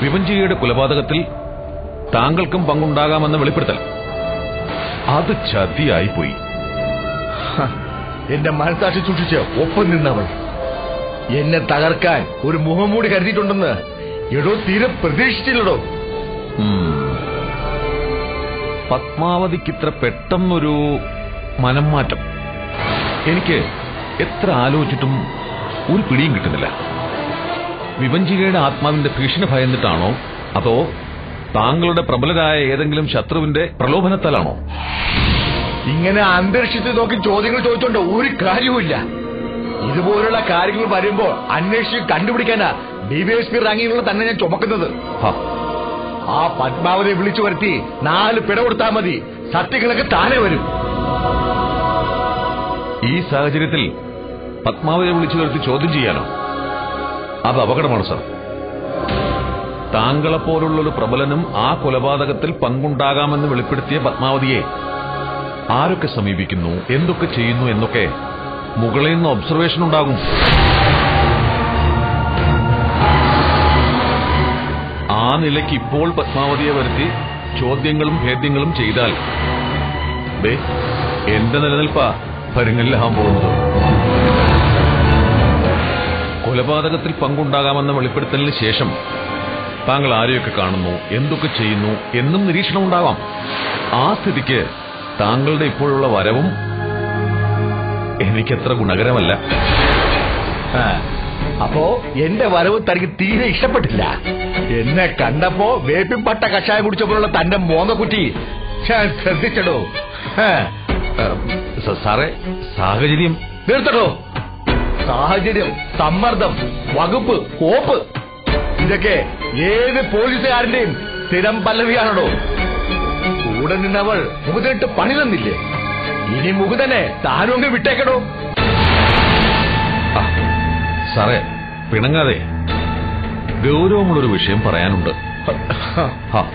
വിഭഞ്ചികയുടെ കൊലപാതകത്തിൽ താങ്കൾക്കും പങ്കുണ്ടാകാമെന്ന് വെളിപ്പെടുത്തൽ അത് ചതിയായിപ്പോയി ഹ, എന്റെ മനസാക്ഷി സൂക്ഷിച്ച് ഒപ്പം നിന്നവൾ എന്നെ തകർക്കാൻ ഒരു മുഖംമൂടി കരുതിയിട്ടുണ്ടെന്ന് എടോ തീരെ പ്രതീക്ഷിച്ചില്ലടോ ഉം. പത്മാവതിക്കിത്ര പെട്ടെന്നൊരു മനം മാറ്റം എനിക്ക് എത്ര ആലോചിച്ചിട്ടും ഒരു പിടിയും കിട്ടുന്നില്ല വിഭഞ്ചികയുടെ ആത്മാവിന്റെ ഭീഷണി ഭയന്നിട്ടാണോ അതോ താങ്കളുടെ പ്രബലരായ ഏതെങ്കിലും ശത്രുവിന്റെ പ്രലോഭനത്താലാണോ ഇങ്ങനെ അന്തരീക്ഷത്തിൽ നോക്കി ചോദ്യങ്ങൾ ചോദിച്ചോണ്ട് ഒരു കാര്യവുമില്ല ഇതുപോലുള്ള കാര്യങ്ങൾ വരുമ്പോൾ അന്വേഷിച്ച് കണ്ടുപിടിക്കാനാ ഡിവൈഎസ്പി റാങ്കിലുള്ള തന്നെ ഞാൻ ചുമക്കുന്നത് ഹാ, ആ പത്മാവതിയെ വിളിച്ചു വരുത്തി നാല് പിട കൊടുത്താൽ മതി സത്യങ്ങളൊക്കെ താനെ വരും ഈ സാഹചര്യത്തിൽ പത്മാവതിയെ വിളിച്ചു വരുത്തി ചോദ്യം ചെയ്യാനോ അത് അപകടമാണ് സർ താങ്കളെപ്പോലുള്ള ഒരു പ്രബലനും ആ കൊലപാതകത്തിൽ പങ്കുണ്ടാകാമെന്ന് വെളിപ്പെടുത്തിയ പത്മാവതിയെ ആരൊക്കെ സമീപിക്കുന്നു എന്തൊക്കെ ചെയ്യുന്നു എന്നൊക്കെ മുകളിൽ നിന്ന് ഒബ്സർവേഷൻ ഉണ്ടാകും ആ നിലയ്ക്ക് ഇപ്പോൾ പത്മാവതിയെ വരുത്തി ചോദ്യങ്ങളും ഭേദ്യങ്ങളും ചെയ്താൽ ദേ, എന്റെ നിലനിൽപ്പാ പരുങ്ങല്ലാകാൻ പോകുന്നത് കൊലപാതകത്തിൽ പങ്കുണ്ടാകാമെന്ന വെളിപ്പെടുത്തലിന് ശേഷം താങ്കൾ ആരെയൊക്കെ കാണുന്നു എന്തൊക്കെ ചെയ്യുന്നു എന്നും നിരീക്ഷണം ഉണ്ടാവാം ആ സ്ഥിതിക്ക് താങ്കളുടെ ഇപ്പോഴുള്ള വരവും എനിക്കത്ര ഗുണകരമല്ല ആ, അപ്പോ എന്റെ വരവ് തനിക്ക് തീരെ ഇഷ്ടപ്പെട്ടില്ല എന്നെ കണ്ടപ്പോ വേപ്പിൻ പട്ട കഷായം കുടിച്ചപ്പോഴുള്ള തന്റെ മോങ്ങക്കുറ്റി ഞാൻ ശ്രദ്ധിച്ചടോ ആ, സ- സാറേ സാഹചര്യം നിർത്തടോ സാഹചര്യം സമ്മർദ്ദം വകുപ്പ് കോപ്പ് ഇതൊക്കെ ഏത് പോലീസുകാരന്റെയും സ്ഥിരം പല്ലവിയാണോ കൂടെ നിന്നവൾ മുകുതനിട്ട് പണി തന്നില്ലേ ഇനി മുകുതനെ താനും അങ്ങ് വിട്ടേക്കടോ ആ, സാറേ പിണങ്ങാതെ ഗൗരവമുള്ളൊരു വിഷയം പറയാനുണ്ട് ഹാ.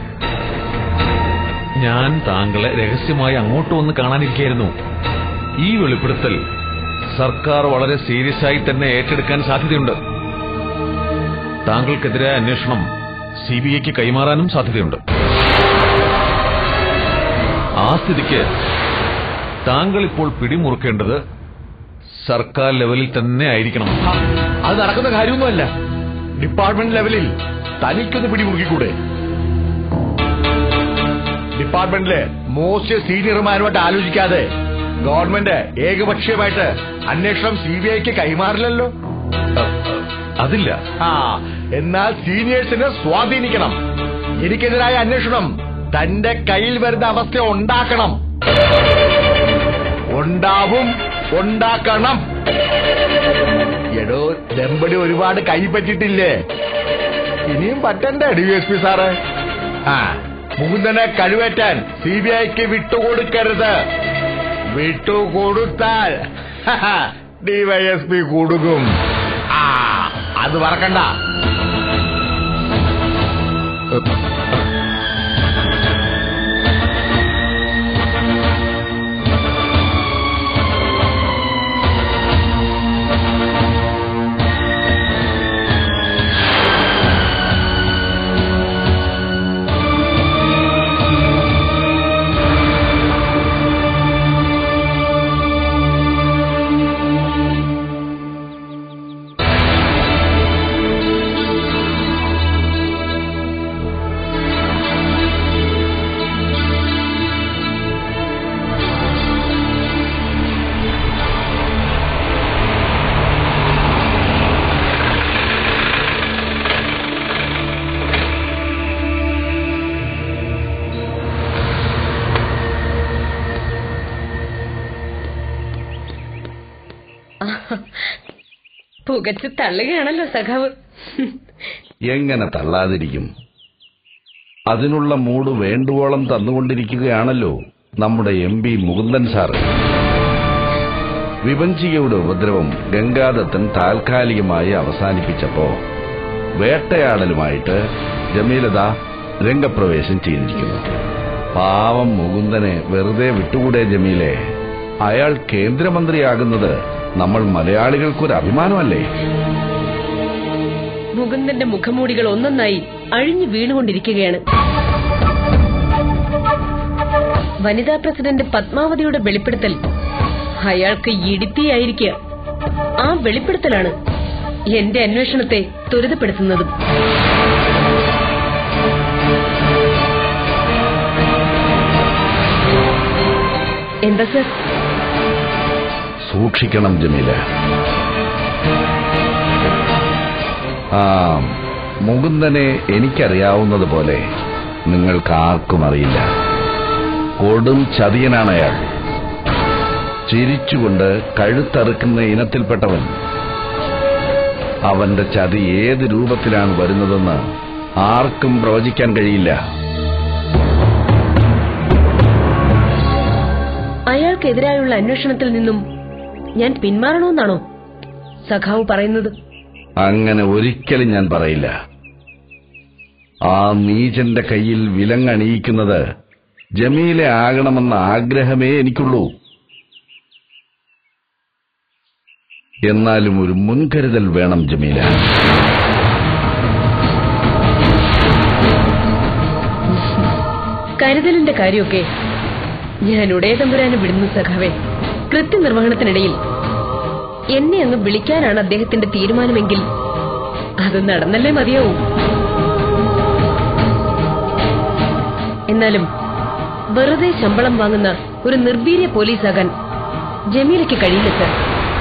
ഞാൻ താങ്കളെ രഹസ്യമായി അങ്ങോട്ട് വന്ന് കാണാനിരിക്കായിരുന്നു ഈ വെളിപ്പെടുത്തൽ സർക്കാർ വളരെ സീരിയസ് ആയി തന്നെ ഏറ്റെടുക്കാൻ സാധ്യതയുണ്ട് താങ്കൾക്കെതിരായ അന്വേഷണം സി ബി ഐക്ക് കൈമാറാനും സാധ്യതയുണ്ട് ആ സ്ഥിതിക്ക് താങ്കൾ ഇപ്പോൾ പിടിമുറുക്കേണ്ടത് സർക്കാർ ലെവലിൽ തന്നെ ആയിരിക്കണം ആ, അത് നടക്കുന്ന കാര്യമൊന്നുമല്ല ഡിപ്പാർട്ട്മെന്റ് ലെവലിൽ തനിക്കൊന്ന് പിടിമുറുക്കിക്കൂടെ ഡിപ്പാർട്ട്മെന്റിലെ മോസ്റ്റ് സീനിയർമാരുമായിട്ട് ആലോചിക്കാതെ ഗവൺമെന്റ് ഏകപക്ഷീയമായിട്ട് അന്വേഷണം സി ബി ഐക്ക് കൈമാറില്ലല്ലോ അതില്ല ആ എന്നാൽ സീനിയേഴ്സിനെ സ്വാധീനിക്കണം എനിക്കെതിരായ അന്വേഷണം തന്റെ കയ്യിൽ വരുന്ന അവസ്ഥ ഉണ്ടാക്കണം ഉണ്ടാവും ഉണ്ടാക്കണം എടോ ദമ്പടി ഒരുപാട് കൈ പറ്റിട്ടില്ലേ ഇനിയും പറ്റണ്ടേ ഡി എസ് പി സാറ് ആ മുകുന്ദനെ കഴിവേറ്റാൻ സി ബി ഐക്ക് വിട്ടുകൊടുക്കരുത് വിട്ടുകൊടുത്താൽ ഡിവൈഎസ്പി കൊടുക്കും ആ അത് മറക്കണ്ട പുകച്ച് തള്ളുകയാണല്ലോ സഖാവ് എങ്ങനെ തള്ളാതിരിക്കും അതിനുള്ള മൂട് വേണ്ടുവോളം തന്നുകൊണ്ടിരിക്കുകയാണല്ലോ നമ്മുടെ എം പി മുകുന്ദൻ സാറ് വിഭഞ്ചികയുടെ ഉപദ്രവം ഗംഗാദത്തൻ താൽക്കാലികമായി അവസാനിപ്പിച്ചപ്പോ വേട്ടയാടലുമായിട്ട് ജമീലത രംഗപ്രവേശം ചെയ്തിരിക്കുന്നു പാവം മുകുന്ദനെ വെറുതെ വിട്ടുകൂടെ ജമീലെ അയാൾ കേന്ദ്രമന്ത്രിയാകുന്നത് നമ്മൾ മലയാളികൾക്കൊരു അഭിമാനമല്ലേ മുകുന്ദന്റെ മുഖമൂടികൾ ഒന്നൊന്നായി അഴിഞ്ഞു വീണുകൊണ്ടിരിക്കുകയാണ് വനിതാ പ്രസിഡന്റ് പത്മാവതിയുടെ വെളിപ്പെടുത്തൽ അയാൾക്ക് ഇടിത്തിയായിരിക്കുക ആ വെളിപ്പെടുത്തലാണ് എന്റെ അന്വേഷണത്തെ ത്വരിതപ്പെടുത്തുന്നതും എന്താ സർ സൂക്ഷിക്കണം ജമീല ആ മുകുന്ദനെ എനിക്കറിയാവുന്നതുപോലെ നിങ്ങൾക്ക് ആർക്കും അറിയില്ല കൊടും ചതിയനാണ് അയാൾ ചിരിച്ചുകൊണ്ട് കഴുത്തറുക്കുന്ന ഇനത്തിൽപ്പെട്ടവൻ അവന്റെ ചതി ഏത് രൂപത്തിലാണ് വരുന്നതെന്ന് ആർക്കും പ്രവചിക്കാൻ കഴിയില്ല അയാൾക്കെതിരായുള്ള അന്വേഷണത്തിൽ നിന്നും ഞാൻ പിന്മാറണമെന്നാണോ സഖാവ് പറയുന്നത് അങ്ങനെ ഒരിക്കലും ഞാൻ പറയില്ല ആ നീചന്റെ കയ്യിൽ വിലങ്ങണിയിക്കുന്നത് ജമീലെ ആകണമെന്ന ആഗ്രഹമേ എനിക്കുള്ളൂ എന്നാലും ഒരു മുൻകരുതൽ വേണം ജമീല കരുതലിന്റെ കാര്യമൊക്കെ ഞാൻ ഉടയതമ്പുരാന് വിടുന്നു സഖാവേ കൃത്യനിർവഹണത്തിനിടയിൽ എന്നെ അങ്ങ് വിളിക്കാനാണ് അദ്ദേഹത്തിന്റെ തീരുമാനമെങ്കിൽ അത് നടന്നല്ലേ മതിയാവൂ എന്നാലും വെറുതെ ശമ്പളം വാങ്ങുന്ന ഒരു നിർവീര്യ പോലീസാകാൻ ജമീലയ്ക്ക് കഴിയില്ല സർ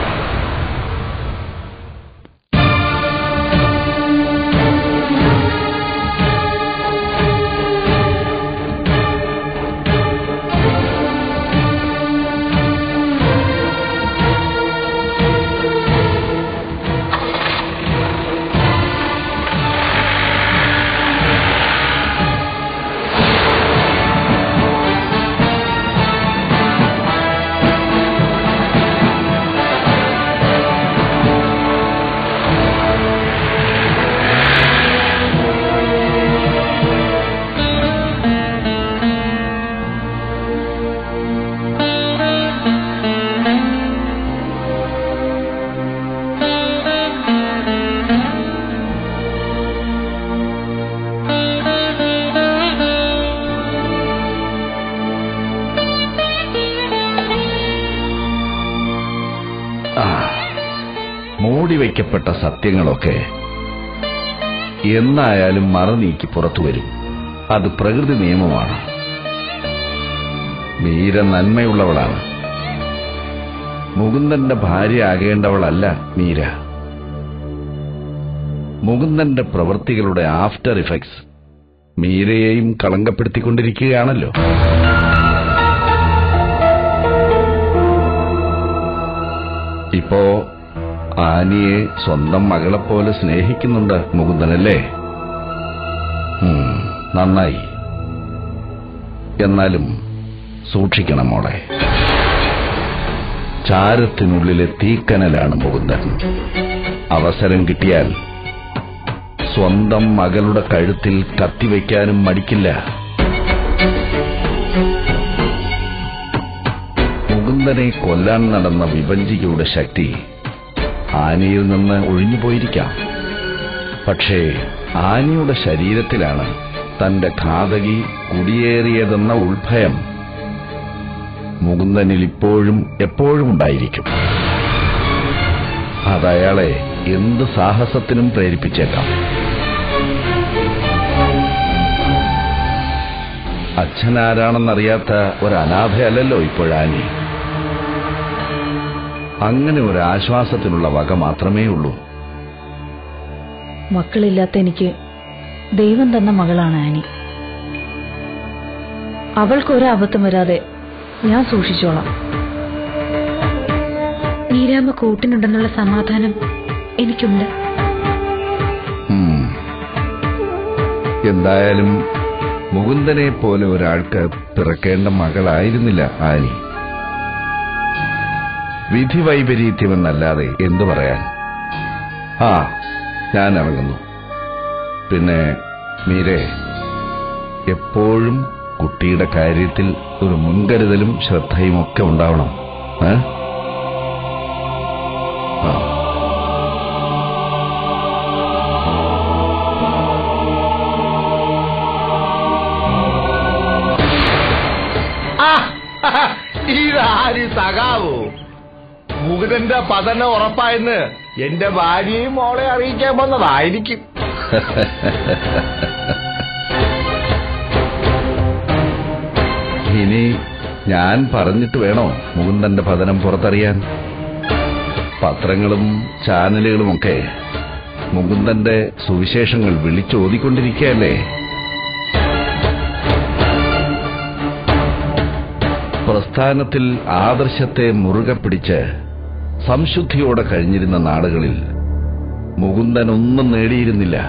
ആ മൂടിവെക്കപ്പെട്ട സത്യങ്ങളൊക്കെ എന്നായാലും മറനീക്കി പുറത്തു വരും അത് പ്രകൃതി നിയമമാണ് മീര നന്മയുള്ളവളാണ് മുകുന്ദന്റെ ഭാര്യ ആകേണ്ടവളല്ല മീര മുകുന്ദന്റെ പ്രവൃത്തികളുടെ ആഫ്റ്റർ ഇഫക്ട്സ് മീരയെയും കളങ്കപ്പെടുത്തിക്കൊണ്ടിരിക്കുകയാണല്ലോ ഇപ്പോ ആനിയെ സ്വന്തം മകളെപ്പോലെ സ്നേഹിക്കുന്നുണ്ട് മുകുന്ദനല്ലേ ഉം, നന്നായി എന്നാലും സൂക്ഷിക്കണം മോളെ ചാരത്തിനുള്ളിലെ തീക്കനലാണ് മുകുന്ദൻ അവസരം കിട്ടിയാൽ സ്വന്തം മകളുടെ കഴുത്തിൽ കത്തിവെക്കാനും മടിക്കില്ല മുകുന്ദനെ കൊല്ലാൻ നടന്ന വിഭജികയുടെ ശക്തി ആനയിൽ നിന്ന് ഒഴിഞ്ഞുപോയിരിക്കാം പക്ഷേ ആനയുടെ ശരീരത്തിലാണ് തന്റെ ഘാതകി കുടിയേറിയതെന്ന ഉൾഭയം മുകുന്ദനിൽ ഇപ്പോഴും എപ്പോഴും ഉണ്ടായിരിക്കും അതയാളെ എന്ത് സാഹസത്തിനും പ്രേരിപ്പിച്ചേക്കാം അച്ഛനാരാണെന്നറിയാത്ത ഒരു അനാഥയല്ലല്ലോ ഇപ്പോഴാനി അങ്ങനെ ഒരു ആശ്വാസത്തിനുള്ള വക മാത്രമേ ഉള്ളൂ മക്കളില്ലാത്ത എനിക്ക് ദൈവം തന്ന മകളാണ് ആനി അവൾക്കൊരു അബദ്ധം വരാതെ ഞാൻ സൂക്ഷിച്ചോളാം നീരാമ്മ കൂട്ടിനുണ്ടെന്നുള്ള സമാധാനം എനിക്കുണ്ട് ഉം. എന്തായാലും മുകുന്ദനെ പോലെ ഒരാൾക്ക് പിറക്കേണ്ട മകളായിരുന്നില്ല ആനി വിധി വൈപരീത്യമെന്നല്ലാതെ എന്തു പറയാൻ ആ ഞാൻ ഇറങ്ങുന്നു പിന്നെ മീരെ എപ്പോഴും കുട്ടിയുടെ കാര്യത്തിൽ ഒരു മുൻകരുതലും ശ്രദ്ധയും ഒക്കെ ഉണ്ടാവണം ഏ ആ ഇതാര് സഖാവോ മുകുതന്റെ പതനം ഉറപ്പായെന്ന് എന്റെ ഭാര്യയും മോളെ അറിയിക്കാൻ വന്നതായിരിക്കും ഇനി ഞാൻ പറഞ്ഞിട്ട് വേണോ മുകുന്ദന്റെ പതനം പുറത്തറിയാൻ പത്രങ്ങളും ചാനലുകളുമൊക്കെ മുകുന്ദന്റെ സുവിശേഷങ്ങൾ വിളിച്ചോതിക്കൊണ്ടിരിക്കുകയല്ലേ പ്രസ്ഥാനത്തിൽ ആദർശത്തെ മുറുകെ പിടിച്ച് സംശുദ്ധിയോടെ കഴിഞ്ഞിരുന്ന നാടുകളിൽ മുകുന്ദൻ ഒന്നും നേടിയിരുന്നില്ല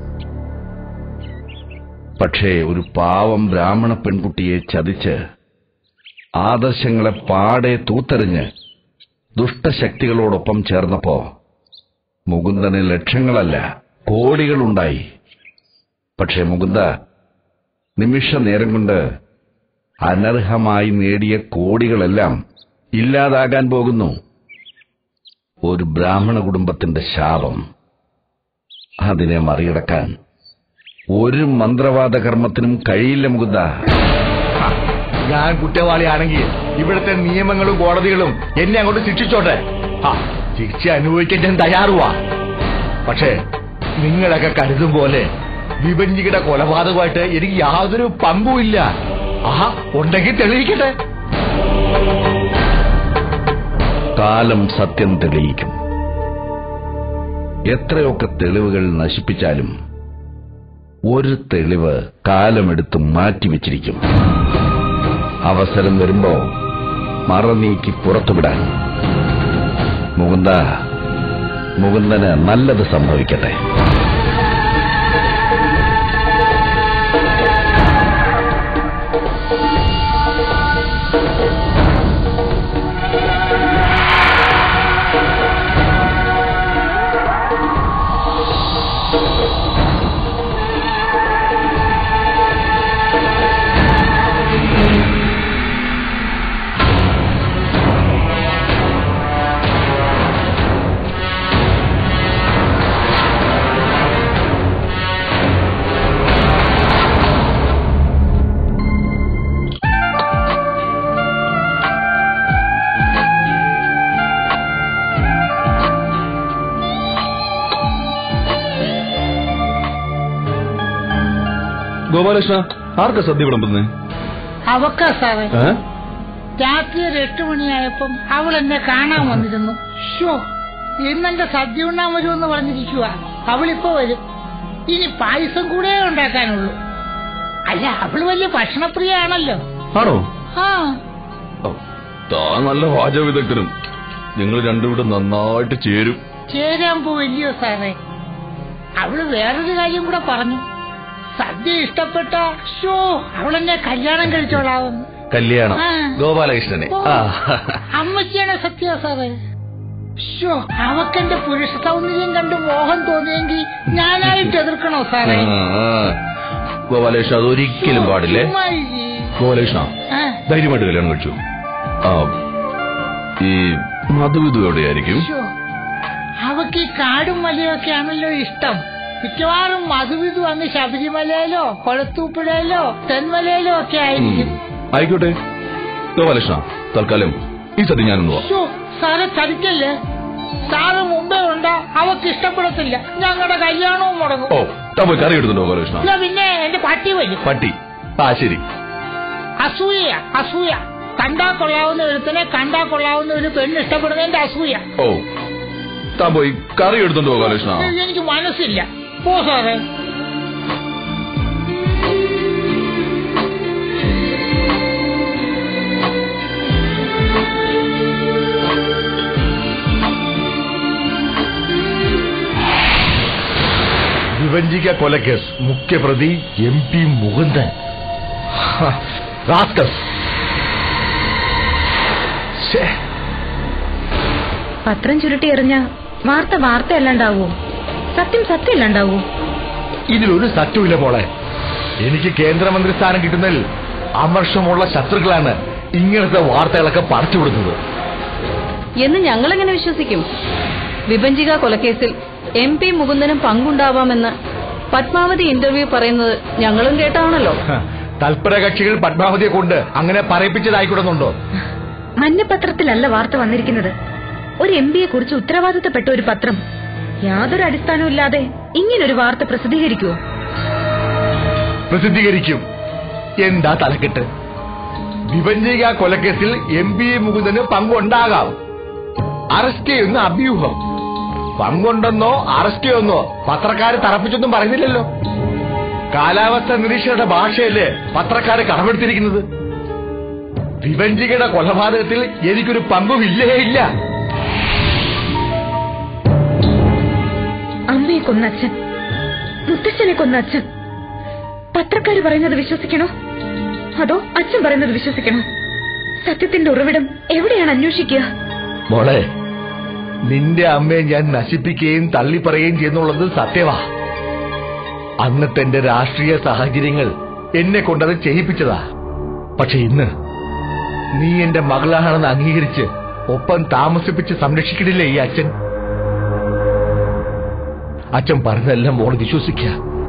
പക്ഷേ ഒരു പാവം ബ്രാഹ്മണ പെൺകുട്ടിയെ ചതിച്ച് ആദർശങ്ങളെ പാടെ തൂത്തെറിഞ്ഞ് ദുഷ്ടശക്തികളോടൊപ്പം ചേർന്നപ്പോ മുകുന്ദന് ലക്ഷങ്ങളല്ല കോടികളുണ്ടായി പക്ഷേ മുകുന്ദ നിമിഷ നേരം കൊണ്ട് അനർഹമായി നേടിയ കോടികളെല്ലാം ഇല്ലാതാകാൻ പോകുന്നു ഒരു ബ്രാഹ്മണ കുടുംബത്തിന്റെ ശാപം അതിനെ മറികടക്കാൻ ഒരു മന്ത്രവാദ കർമ്മത്തിനും കഴിയില്ല മുകുന്ദ ഞാൻ കുറ്റവാളിയാണെങ്കിൽ ഇവിടുത്തെ നിയമങ്ങളും കോടതികളും എന്നെ അങ്ങോട്ട് ശിക്ഷിച്ചോട്ടെ ആ, ശിക്ഷ അനുഭവിക്കാൻ ഞാൻ തയ്യാറുവാ പക്ഷേ നിങ്ങളൊക്കെ കരുതും പോലെ വിഭജിയുടെ കൊലപാതകമായിട്ട് എനിക്ക് യാതൊരു പങ്കുമില്ല ആഹാ ഉണ്ടെങ്കിൽ തെളിയിക്കട്ടെ കാലം സത്യം തെളിയിക്കും എത്രയൊക്കെ തെളിവുകൾ നശിപ്പിച്ചാലും ഒരു തെളിവ് കാലമെടുത്ത് മാറ്റിവെച്ചിരിക്കും അവസരം വരുമ്പോ മറനീക്കി പുറത്തുവിടാൻ മുകുന്ദ മുകുന്ദന് നല്ലത് സംഭവിക്കട്ടെ ഗോപാലകൃഷ്ണ ആർക്കാ സദ്യ വിളമ്പുന്നേ അവക്കാ സാറേ രാത്രി ഒരു എട്ട് മണിയായപ്പം അവൾ എന്നെ കാണാൻ വന്നിരുന്നു ഷോ ഇന്നെന്റെ സദ്യ ഉണ്ണാൻ വരുമെന്ന് പറഞ്ഞിരിക്കുക അവളിപ്പോ വരും ഇനി പായസം കൂടെ ഉണ്ടാക്കാനുള്ളൂ അല്ല അവള് വലിയ ഭക്ഷണപ്രിയാണല്ലോ ആണോ ആ താൻ നല്ല പാചക വിദഗ്ധനും നിങ്ങൾ രണ്ടുകൂടെ നന്നായിട്ട് ചേരും ചേരാൻ പോവില്ലയോ സാറേ അവള് വേറൊരു കാര്യം കൂടെ പറഞ്ഞു സദ്യ ഇഷ്ടപ്പെട്ട ഷോ അവളെന്നെ കല്യാണം കഴിച്ചോളാവുന്നു കല്യാണം ആ. ഗോപാലകൃഷ്ണനെ ഓ, ആ. അമ്മച്ചിയാണ് സത്യ സാറേ ഷോ അവക്കെന്റെ പുരുഷ സൗന്ദര്യം കണ്ട് മോഹം തോന്നിയെങ്കിൽ ഞാനായിട്ട് എതിർക്കണോ സാറേ ആ, ഗോപാലകൃഷ്ണ അതൊരിക്കലും പാടില്ലേ ചുമ്മാ ഇരി. ഗോപാലകൃഷ്ണ ആ, ധൈര്യമായിട്ട് കല്യാണം കഴിച്ചു ആ ഈ മധുവിധു എവിടെയായിരിക്കും ഷോ അവക്ക് ഈ കാടും മലയും ഒക്കെ ആണല്ലോ ഇഷ്ടം മിക്കവാറും മധുവിധു അങ്ങ് ശബരിമലയിലോ കൊളത്തൂപ്പുഴയിലോ തെന്മലയിലോ ഒക്കെ ആയിരിക്കും ആയിക്കോട്ടെ ഗോപാലകൃഷ്ണ തൽക്കാലം ഈ സദ്യ ഞാനൊന്നു പോവാം ഷോ സാറെ ചതിക്കല്ലേ സാറ് മുമ്പേ ഉണ്ടാ അവക്ക് ഇഷ്ടപ്പെടത്തില്ല ഞങ്ങളുടെ കല്യാണവും മുടങ്ങും ഓ താൻ പോയി കറി എടുത്തുണ്ടോ ഗോപാലകൃഷ്ണ ഇല്ല പിന്നെ എന്റെ പട്ടി വരും പട്ടി ആ ശരി അസൂയ അസൂയ കണ്ടാ കൊള്ളാവുന്ന ഒരുത്തനെ കണ്ടാ കൊള്ളാവുന്ന ഒരു പെണ്ണ് ഇഷ്ടപ്പെടുന്നതിന്റെ അസൂയ ഓ താൻ പോയി കറി എടുത്തുണ്ടോ ഗോപാലകൃഷ്ണ എനിക്ക് മനസ്സില്ല പോ സാറേ വിഭജിക കൊലക്കേസ് മുഖ്യപ്രതി എം പി മുകുന്ദൻ ഹ, റാസ്കസ് ശ്ശേ, പത്രം ചുരുട്ടി എറിഞ്ഞ വാർത്ത വാർത്തയല്ലാണ്ടാവൂ സത്യം സത്യമല്ലാണ്ടാവൂ ഇതിലൊരു സത്യമില്ല മോളെ എനിക്ക് കേന്ദ്രമന്ത്രി സ്ഥാനം കിട്ടുന്നതിൽ അമർഷമുള്ള ശത്രുക്കളാണ് ഇങ്ങനത്തെ വാർത്തകളൊക്കെ പടച്ചുവിടുന്നത് എന്ന് ഞങ്ങളെങ്ങനെ വിശ്വസിക്കും വിഭജിക കൊലക്കേസിൽ എം പി മുകുന്ദനും പങ്കുണ്ടാവാമെന്ന് പത്മാവതി ഇന്റർവ്യൂ പറയുന്നത് ഞങ്ങളും കേട്ടാണല്ലോ ഹ, തൽപര കക്ഷികൾ പത്മാവതിയെ കൊണ്ട് അങ്ങനെ പറയിപ്പിച്ചതായിക്കൂടുന്നുണ്ടോ മഞ്ഞപത്രത്തിലല്ല വാർത്ത വന്നിരിക്കുന്നത് ഒരു എം പിയെ കുറിച്ച് ഉത്തരവാദിത്തപ്പെട്ട ഒരു പത്രം യാതൊരു അടിസ്ഥാനവും ഇല്ലാതെ ഇങ്ങനൊരു വാർത്ത പ്രസിദ്ധീകരിക്കുവോ പ്രസിദ്ധീകരിക്കും എന്താ തലക്കെട്ട് വിഭജിക കൊലക്കേസിൽ എം പി മുകുന്ദന് പങ്കുണ്ടാകാം അറസ്റ്റ് ചെയ്യുന്ന അഭ്യൂഹം പങ്കുണ്ടെന്നോ അറസ്റ്റ് ചെയ്യുന്നോ പത്രക്കാര് തറപ്പിച്ചൊന്നും പറയുന്നില്ലല്ലോ കാലാവസ്ഥ നിരീക്ഷകരുടെ ഭാഷയല്ലേ പത്രക്കാര് കടമെടുത്തിരിക്കുന്നത് വിഭജികയുടെ കൊലപാതകത്തിൽ എനിക്കൊരു പങ്കുമില്ലേ ഇല്ല അമ്മയെ കൊന്ന അച്ഛൻ മുത്തച്ഛനെ കൊന്ന അച്ഛൻ പത്രക്കാര് പറയുന്നത് വിശ്വസിക്കണോ അതോ അച്ഛൻ പറയുന്നത് വിശ്വസിക്കണോ സത്യത്തിന്റെ ഉറവിടം എവിടെയാണ് അന്വേഷിക്കുക മോളെ നിന്റെ അമ്മയെ ഞാൻ നശിപ്പിക്കുകയും തള്ളിപ്പറയുകയും ചെയ്യുന്നുള്ളത് സത്യമാ അന്നത്തെ എന്റെ രാഷ്ട്രീയ സാഹചര്യങ്ങൾ എന്നെ കൊണ്ടത് ചെയ്യിപ്പിച്ചതാ പക്ഷെ ഇന്ന് നീ എന്റെ മകളാണെന്ന് അംഗീകരിച്ച് ഒപ്പം താമസിപ്പിച്ച് സംരക്ഷിക്കണില്ലേ ഈ അച്ഛൻ അച്ഛൻ പറഞ്ഞതെല്ലാം മോൾ വിശ്വസിക്കുക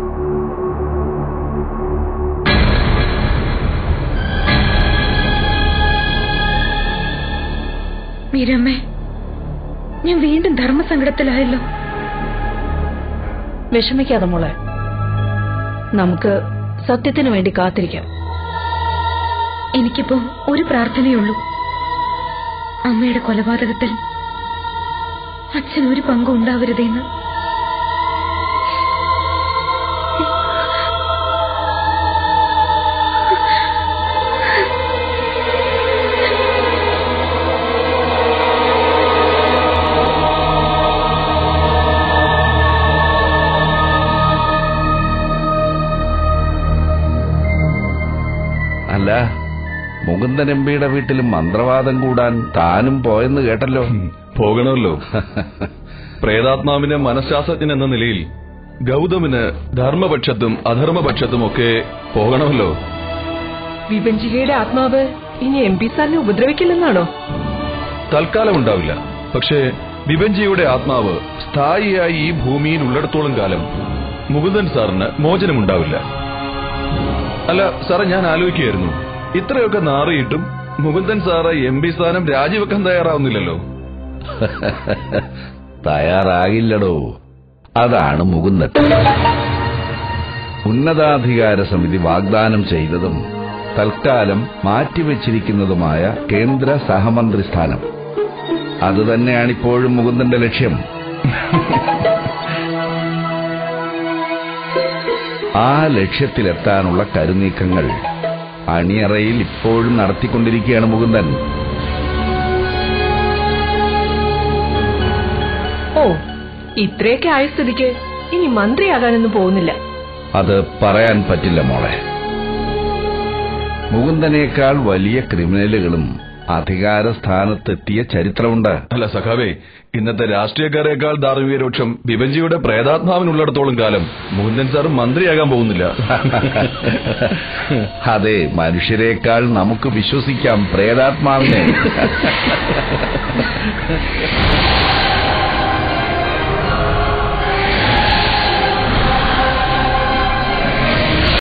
മീരമ്മേ ഞാൻ വീണ്ടും ധർമ്മസങ്കടത്തിലായല്ലോ വിഷമിക്കാതെ മോളെ നമുക്ക് സത്യത്തിനു വേണ്ടി കാത്തിരിക്കാം എനിക്കിപ്പോ ഒരു പ്രാർത്ഥനയുള്ളൂ അമ്മയുടെ കൊലപാതകത്തിൽ അച്ഛൻ ഒരു പങ്കും ഉണ്ടാവരുതെന്ന് അല്ല മുകുന്ദൻ എംപിയുടെ വീട്ടിൽ മന്ത്രവാദം കൂടാൻ താനും പോയെന്ന് കേട്ടല്ലോ പോകണമല്ലോ പ്രേതാത്മാവിന് മനഃശാസ്ത്രജ്ഞൻ എന്ന നിലയിൽ ഗൗതമിന് ധർമ്മപക്ഷത്തും അധർമ്മപക്ഷത്തും ഒക്കെ പോകണമല്ലോ വിഭജികയുടെ ആത്മാവ് ഇനി എം പി സാറിനെ ഉപദ്രവിക്കില്ലെന്നാണോ തൽക്കാലം ഉണ്ടാവില്ല പക്ഷേ വിഭജിയുടെ ആത്മാവ് സ്ഥായിയായി ഈ ഭൂമിയിൽ ഉള്ളിടത്തോളം കാലം മുകുന്ദൻ സാറിന് മോചനമുണ്ടാവില്ല അല്ല സാറേ ഞാൻ ആലോചിക്കുകയായിരുന്നു ഇത്രയൊക്കെ നാറിയിട്ടും മുകുന്ദൻ സാറ് എം പി സ്ഥാനം രാജിവെക്കാൻ തയ്യാറാവുന്നില്ലല്ലോ തയ്യാറാകില്ലടോ അതാണ് മുകുന്ദൻ ഉന്നതാധികാര സമിതി വാഗ്ദാനം ചെയ്തതും തൽക്കാലം മാറ്റിവെച്ചിരിക്കുന്നതുമായ കേന്ദ്ര സഹമന്ത്രി സ്ഥാനം അതുതന്നെയാണിപ്പോഴും മുകുന്ദന്റെ ലക്ഷ്യം ആ ലക്ഷ്യത്തിലെത്താനുള്ള കരുനീക്കങ്ങൾ അണിയറയിൽ ഇപ്പോഴും നടത്തിക്കൊണ്ടിരിക്കുകയാണ് മുകുന്ദൻ ഓ ഇത്രയൊക്കെ ആയ സ്ഥിതിക്ക് ഇനി മന്ത്രിയാകാനൊന്നും പോകുന്നില്ല അത് പറയാൻ പറ്റില്ല മോളെ മുകുന്ദനേക്കാൾ വലിയ ക്രിമിനലുകളും അധികാര സ്ഥാനത്തെത്തിയ ചരിത്രമുണ്ട് അല്ല സഖാവേ ഇന്നത്തെ രാഷ്ട്രീയക്കാരേക്കാൾ ധാർമ്മികരോക്ഷം വിഭജിയുടെ പ്രേതാത്മാവിനുള്ളിടത്തോളം കാലം മുകുന്ദൻ സാർ മന്ത്രിയാകാൻ പോകുന്നില്ല അതെ മനുഷ്യരെക്കാൾ നമുക്ക് വിശ്വസിക്കാം പ്രേതാത്മാവിനെ